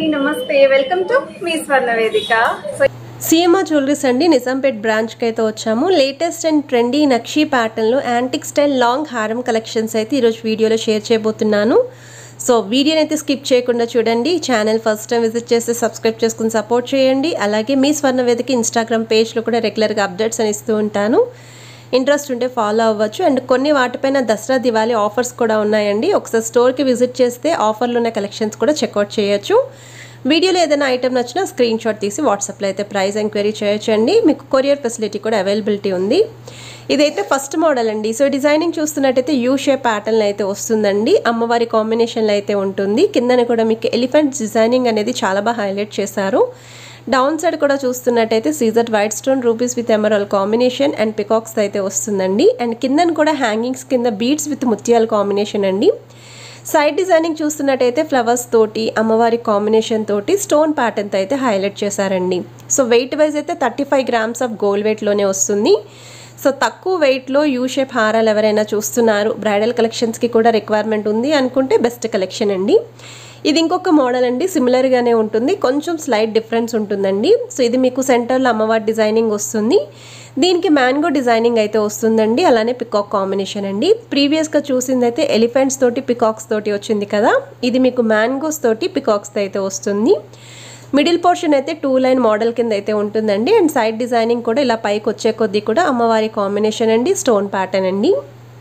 అండి నమస్తే welcome to me స్వర్ణ వేదిక సో సీఎంఆర్ జ్యువెలరీస్ అండి నిజాంపేట్ బ్రాంచ్కి అయితే వచ్చాము లేటెస్ట్ అండ్ ట్రెండీ నక్షీ ప్యాటర్న్లో యాంటిక్ స్టైల్ లాంగ్ హారం కలెక్షన్స్ అయితే ఈరోజు వీడియోలో షేర్ చేయబోతున్నాను సో వీడియోని అయితే స్కిప్ చేయకుండా చూడండి ఛానల్ ఫస్ట్ టైం విజిట్ చేస్తే సబ్స్క్రైబ్ చేసుకుని సపోర్ట్ చేయండి అలాగే మీ స్వర్ణ వేదిక ఇన్స్టాగ్రామ్ పేజ్లో కూడా రెగ్యులర్గా అప్డేట్స్ అని ఇస్తూ ఉంటాను ఇంట్రెస్ట్ ఉంటే ఫాలో అవ్వచ్చు అండ్ కొన్ని వాటిపైన దసరా దివాళీ ఆఫర్స్ కూడా ఉన్నాయండి ఒకసారి స్టోర్కి విజిట్ చేస్తే ఆఫర్లు ఉన్న కలెక్షన్స్ కూడా చెక్అవుట్ చేయొచ్చు వీడియోలో ఏదైనా ఐటమ్ నచ్చినా స్క్రీన్ షాట్ తీసి వాట్సాప్లో అయితే ప్రైస్ ఎంక్వైరీ చేయొచ్చండి మీకు కొరియర్ ఫెసిలిటీ కూడా అవైలబిలిటీ ఉంది ఇదైతే ఫస్ట్ మోడల్ అండి సో డిజైనింగ్ చూస్తున్నట్టయితే యూ షేప్ ప్యాటర్న్ అయితే వస్తుందండి అమ్మవారి కాంబినేషన్లో అయితే ఉంటుంది కిందన కూడా మీకు ఎలిఫెంట్ డిజైనింగ్ అనేది చాలా బాగా హైలైట్ చేశారు డౌన్ సైడ్ కూడా చూస్తున్నట్టయితే సీజర్ white stone rubies with emerald combination and peacocks అయితే వస్తుందండి అండ్ కిందన కూడా హ్యాంగింగ్స్ కింద బీడ్స్ విత్ ముత్యాల కాంబినేషన్ అండి సైడ్ డిజైనింగ్ చూస్తున్నట్టయితే ఫ్లవర్స్ తోటి అమ్మవారి కాంబినేషన్ తోటి స్టోన్ ప్యాటర్న్తో అయితే హైలైట్ చేశారండి సో వెయిట్ వైజ్ అయితే thirty five grams of gold వెయిట్లోనే వస్తుంది సో తక్కువ వెయిట్లో యూ షేప్ హారాలు ఎవరైనా చూస్తున్నారు బ్రైడల్ కలెక్షన్స్కి కూడా రిక్వైర్మెంట్ ఉంది అనుకుంటే బెస్ట్ కలెక్షన్ అండి ఇది ఇంకొక మోడల్ అండి సిమిలర్గానే ఉంటుంది కొంచెం స్లైట్ డిఫరెన్స్ ఉంటుందండి సో ఇది మీకు సెంటర్లో అమ్మవారి డిజైనింగ్ వస్తుంది దీనికి మ్యాంగో డిజైనింగ్ అయితే వస్తుందండి అలానే పికాక్ కాంబినేషన్ అండి ప్రీవియస్గా చూసింది అయితే ఎలిఫెంట్స్ తోటి పికాక్స్ తోటి వచ్చింది కదా ఇది మీకు మ్యాంగోస్ తోటి పికాక్స్ అయితే వస్తుంది మిడిల్ పోర్షన్ అయితే టూ లైన్ మోడల్ కింద అయితే ఉంటుందండి అండ్ సైడ్ డిజైనింగ్ కూడా ఇలా పైకి వచ్చే కొద్దీ కూడా అమ్మవారి కాంబినేషన్ అండి స్టోన్ ప్యాటర్న్ అండి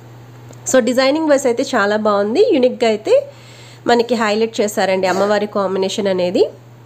సో డిజైనింగ్ వైస్ అయితే చాలా బాగుంది యూనిక్గా అయితే మనకి హైలైట్ చేశారండి అమ్మవారి కాంబినేషన్ అనేది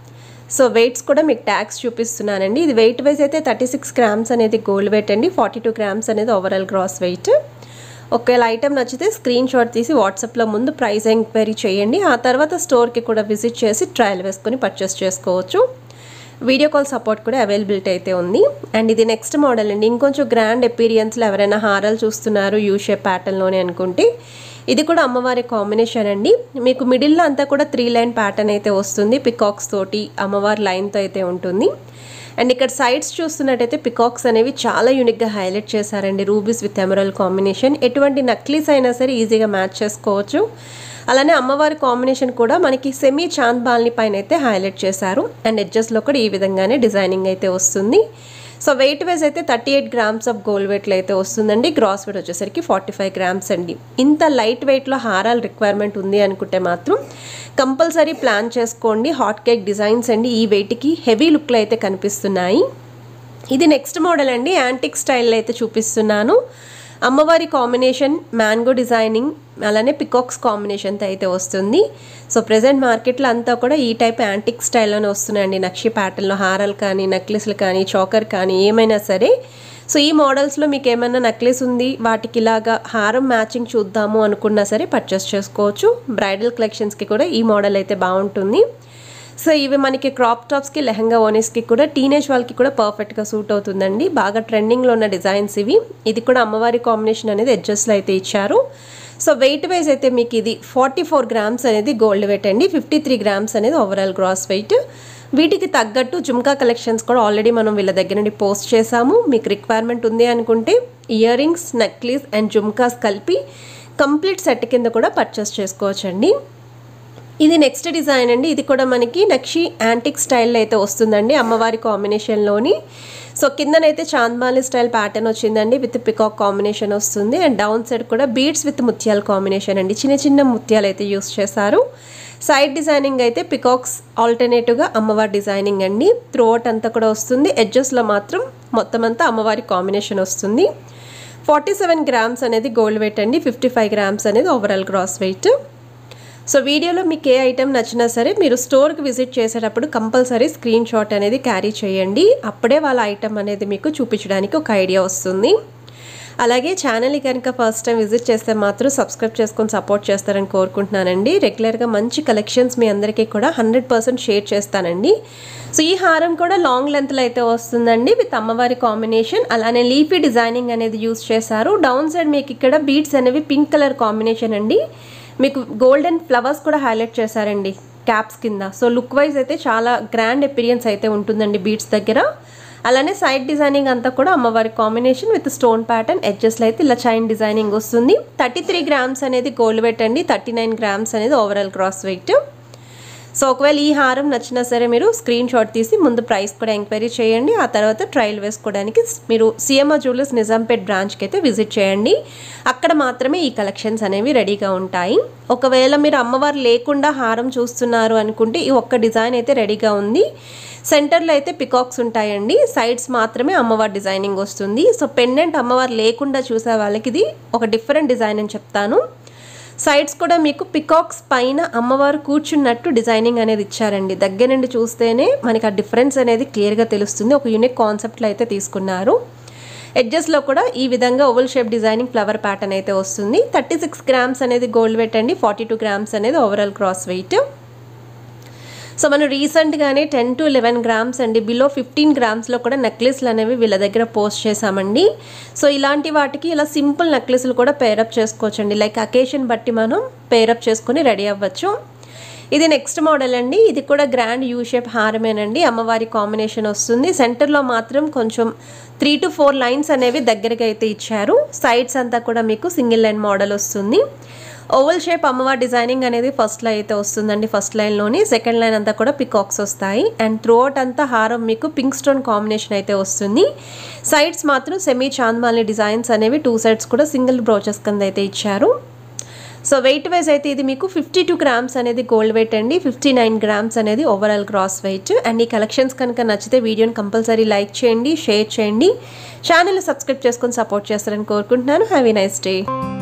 సో వెయిట్స్ కూడా మీకు ట్యాక్స్ చూపిస్తున్నానండి ఇది వెయిట్ వైజ్ అయితే థర్టీ సిక్స్ గ్రామ్స్ అనేది గోల్డ్ వెయిట్ అండి ఫార్టీ టూ గ్రామ్స్ అనేది ఓవరాల్ గ్రాస్ వెయిట్ ఒకవేళ ఐటమ్ నచ్చితే స్క్రీన్ షాట్ తీసి వాట్సాప్లో ముందు ప్రైస్ ఎంక్వైరీ చేయండి ఆ తర్వాత స్టోర్కి కూడా విజిట్ చేసి ట్రయల్ వేసుకొని పర్చేస్ చేసుకోవచ్చు వీడియో కాల్ సపోర్ట్ కూడా అవైలబిలిటీ అయితే ఉంది అండ్ ఇది నెక్స్ట్ మోడల్ అండి ఇంకొంచెం గ్రాండ్ ఎపీరియన్స్లో ఎవరైనా హారాలు చూస్తున్నారు యూ షేప్ ప్యాటర్న్లోనే అనుకుంటే ఇది కూడా అమ్మవారి కాంబినేషన్ అండి మీకు మిడిల్లో అంతా కూడా త్రీ లైన్ ప్యాటర్న్ అయితే వస్తుంది పికాక్స్ తోటి అమ్మవారి లైన్తో అయితే ఉంటుంది అండ్ ఇక్కడ సైడ్స్ చూస్తున్నట్టయితే పికాక్స్ అనేవి చాలా యూనిక్గా హైలైట్ చేశారండి రూబీస్ విత్ ఎమరల్ కాంబినేషన్ ఎటువంటి నక్లీస్ అయినా సరే ఈజీగా మ్యాచ్ చేసుకోవచ్చు అలానే అమ్మవారి కాంబినేషన్ కూడా మనకి సెమీ చాంద్ బాల్ని పైన అయితే హైలైట్ చేశారు అండ్ ఎడ్జస్ట్లో కూడా ఈ విధంగానే డిజైనింగ్ అయితే వస్తుంది సో వెయిట్ వైజ్ అయితే thirty eight grams of gold వెయిట్లో అయితే వస్తుందండి గ్రాస్ వెయిట్ వచ్చేసరికి ఫార్టీ ఫైవ్ గ్రామ్స్ అండి ఇంత లైట్ వెయిట్లో హారాలు రిక్వైర్మెంట్ ఉంది అనుకుంటే మాత్రం కంపల్సరీ ప్లాన్ చేసుకోండి హాట్ కేక్ డిజైన్స్ అండి ఈ వెయిట్కి హెవీ లుక్లో అయితే కనిపిస్తున్నాయి ఇది నెక్స్ట్ మోడల్ అండి యాంటిక్ స్టైల్లో అయితే చూపిస్తున్నాను అమ్మవారి కాంబినేషన్ మ్యాంగో డిజైనింగ్ అలానే పికాక్స్ కాంబినేషన్తో అయితే వస్తుంది సో ప్రజెంట్ మార్కెట్లో అంతా కూడా ఈ టైప్ యాంటిక్ స్టైల్లోనే వస్తున్నాయండి నక్షి ప్యాటర్న్లో హారాలు కానీ నెక్లెస్లు కానీ చోకర్ కానీ ఏమైనా సరే సో ఈ మోడల్స్లో మీకు ఏమైనా నెక్లెస్ ఉంది వాటికి ఇలాగా హారం మ్యాచింగ్ చూద్దాము అనుకున్నా సరే పర్చేస్ చేసుకోవచ్చు బ్రైడల్ కలెక్షన్స్కి కూడా ఈ మోడల్ అయితే బాగుంటుంది సో ఇవి మనకి క్రాప్ టాప్స్కి లెహంగా ఓనీస్కి కూడా టీనేజ్ వాళ్ళకి కూడా పర్ఫెక్ట్గా సూట్ అవుతుందండి బాగా ట్రెండింగ్లో ఉన్న డిజైన్స్ ఇవి ఇది కూడా అమ్మవారి కాంబినేషన్ అనేది అడ్జస్ట్లో అయితే ఇచ్చారు సో వెయిట్ వైజ్ అయితే మీకు ఇది ఫార్టీ ఫోర్ గ్రామ్స్ అనేది గోల్డ్ వెయిట్ అండి ఫిఫ్టీ త్రీ గ్రామ్స్ అనేది ఓవరాల్ గ్రాస్ వెయిట్ వీటికి తగ్గట్టు జుమ్కా కలెక్షన్స్ కూడా ఆల్రెడీ మనం వీళ్ళ దగ్గర నుండి పోస్ట్ చేసాము మీకు రిక్వైర్మెంట్ ఉంది అనుకుంటే earrings necklace and jhumkas కలిపి కంప్లీట్ సెట్ కింద కూడా పర్చేస్ చేసుకోవచ్చండి ఇది నెక్స్ట్ డిజైన్ అండి ఇది కూడా మనకి నక్షి యాంటిక్ స్టైల్లో అయితే వస్తుందండి అమ్మవారి కాంబినేషన్లోని సో కిందనైతే చాంద్మాలి స్టైల్ ప్యాటర్న్ వచ్చిందండి విత్ పికాక్ కాంబినేషన్ వస్తుంది అండ్ డౌన్ సైడ్ కూడా బీడ్స్ విత్ ముత్యాల కాంబినేషన్ అండి చిన్న చిన్న ముత్యాలు అయితే యూస్ చేశారు సైడ్ డిజైనింగ్ అయితే పికాక్స్ ఆల్టర్నేటివ్గా అమ్మవారి డిజైనింగ్ అండి త్రోట్ అంతా కూడా వస్తుంది ఎడ్జెస్లో మాత్రం మొత్తం అంతా అమ్మవారి కాంబినేషన్ వస్తుంది ఫార్టీ సెవెన్ గ్రామ్స్ అనేది గోల్డ్ వెయిట్ అండి ఫిఫ్టీ ఫైవ్ గ్రామ్స్ అనేది ఓవరాల్ గ్రాస్ వెయిట్ సో వీడియోలో మీకు ఏ ఐటెం నచ్చినా సరే మీరు స్టోర్కి విజిట్ చేసేటప్పుడు కంపల్సరీ స్క్రీన్ షాట్ అనేది క్యారీ చేయండి అప్పుడే వాళ్ళ ఐటెం అనేది మీకు చూపించడానికి ఒక ఐడియా వస్తుంది అలాగే ఛానల్ని కనుక ఫస్ట్ టైం విజిట్ చేస్తే మాత్రం సబ్స్క్రైబ్ చేసుకొని సపోర్ట్ చేస్తారని కోరుకుంటున్నానండి రెగ్యులర్గా మంచి కలెక్షన్స్ మీ అందరికీ కూడా హండ్రెడ్ పర్సెంట్ షేర్ చేస్తానండి సో ఈ హారం కూడా లాంగ్ లెంత్లో అయితే వస్తుందండి విత్ అమ్మవారి కాంబినేషన్ అలానే లీఫీ డిజైనింగ్ అనేది యూస్ చేశారు డౌన్ సైడ్ మీకు ఇక్కడ బీడ్స్ అనేవి పింక్ కలర్ కాంబినేషన్ అండి మీకు గోల్డెన్ ఫ్లవర్స్ కూడా హైలైట్ చేశారండి క్యాప్స్ కింద సో లుక్ వైజ్ అయితే చాలా గ్రాండ్ ఎపీరియన్స్ అయితే ఉంటుందండి బీడ్స్ దగ్గర అలానే సైడ్ డిజైనింగ్ అంతా కూడా అమ్మవారి కాంబినేషన్ విత్ స్టోన్ ప్యాటర్న్ ఎడ్జెస్లో అయితే ఇలా చైన్ డిజైనింగ్ వస్తుంది థర్టీ త్రీ గ్రామ్స్ అనేది గోల్డ్ వెయిట్ అండి థర్టీ నైన్ గ్రామ్స్ అనేది ఓవరాల్ క్రాస్ వెయిట్ సో ఒకవేళ ఈ హారం నచ్చినా సరే మీరు స్క్రీన్ షాట్ తీసి ముందు ప్రైస్ కూడా ఎంక్వైరీ చేయండి ఆ తర్వాత ట్రయల్ వేసుకోవడానికి మీరు సిఎంఆర్ జ్యువెలర్స్ నిజాంపేట్ బ్రాంచ్కి అయితే విజిట్ చేయండి అక్కడ మాత్రమే ఈ కలెక్షన్స్ అనేవి రెడీగా ఉంటాయి ఒకవేళ మీరు అమ్మవారు లేకుండా హారం చూస్తున్నారు అనుకుంటే ఈ ఒక్క డిజైన్ అయితే రెడీగా ఉంది సెంటర్లో అయితే పికాక్స్ ఉంటాయండి సైడ్స్ మాత్రమే అమ్మవారి డిజైనింగ్ వస్తుంది సో పెండెంట్ అమ్మవారు లేకుండా చూసే వాళ్ళకి ఇది ఒక డిఫరెంట్ డిజైన్ అని చెప్తాను సైడ్స్ కూడా మీకు పికాక్స్ పైన అమ్మవారు కూర్చున్నట్టు డిజైనింగ్ అనేది ఇచ్చారండి దగ్గర నుండి చూస్తేనే మనకి ఆ డిఫరెన్స్ అనేది క్లియర్గా తెలుస్తుంది ఒక యూనిక్ కాన్సెప్ట్లో అయితే తీసుకున్నారు ఎడ్జెస్లో కూడా ఈ విధంగా oval shape designing flower pattern అయితే వస్తుంది థర్టీ సిక్స్ గ్రామ్స్ అనేది గోల్డ్ వెయిట్ అండి ఫార్టీ టూ గ్రామ్స్ అనేది ఓవరాల్ క్రాస్ వెయిట్ సో మనం రీసెంట్గానే టెన్ టు లెవెన్ గ్రామ్స్ అండి బిలో ఫిఫ్టీన్ గ్రామ్స్లో కూడా నెక్లెస్లు అనేవి వీళ్ళ దగ్గర పోస్ట్ చేశామండి సో ఇలాంటి వాటికి ఇలా సింపుల్ నెక్లెస్లు కూడా పేరప్ చేసుకోవచ్చండి లైక్ అకేషన్ బట్టి మనం పేరప్ చేసుకొని రెడీ అవ్వచ్చు ఇది నెక్స్ట్ మోడల్ అండి ఇది కూడా గ్రాండ్ యూ షేప్ హారమేనండి అమ్మవారి కాంబినేషన్ వస్తుంది సెంటర్లో మాత్రం కొంచెం త్రీ టు ఫోర్ లైన్స్ అనేవి దగ్గరగా అయితే ఇచ్చారు సైడ్స్ అంతా కూడా మీకు సింగిల్ లైన్ మోడల్ వస్తుంది ఓవల్ షేప్ అమ్మవారి డిజైనింగ్ అనేది ఫస్ట్లో అయితే వస్తుందండి ఫస్ట్ లైన్లోని సెకండ్ లైన్ అంతా కూడా పికాక్స్ వస్తాయి అండ్ త్రూఅవుట్ అంతా హారం మీకు పింక్ స్టోన్ కాంబినేషన్ అయితే వస్తుంది సైడ్స్ మాత్రం సెమీ చాంద్మాలి డిజైన్స్ అనేవి టూ సైడ్స్ కూడా సింగిల్ బ్రోచెస్ కింద అయితే ఇచ్చారు సో వెయిట్ వైజ్ అయితే ఇది మీకు ఫిఫ్టీ టూ గ్రామ్స్ అనేది గోల్డ్ వెయిట్ అండి ఫిఫ్టీ నైన్ గ్రామ్స్ అనేది ఓవరాల్ గ్రాస్ వెయిట్ అండ్ ఈ కలెక్షన్స్ కనుక నచ్చితే వీడియోని కంపల్సరీ లైక్ చేయండి షేర్ చేయండి ఛానల్ సబ్స్క్రైబ్ చేసుకొని సపోర్ట్ చేస్తారని కోరుకుంటున్నాను హ్యావీ నైస్ డే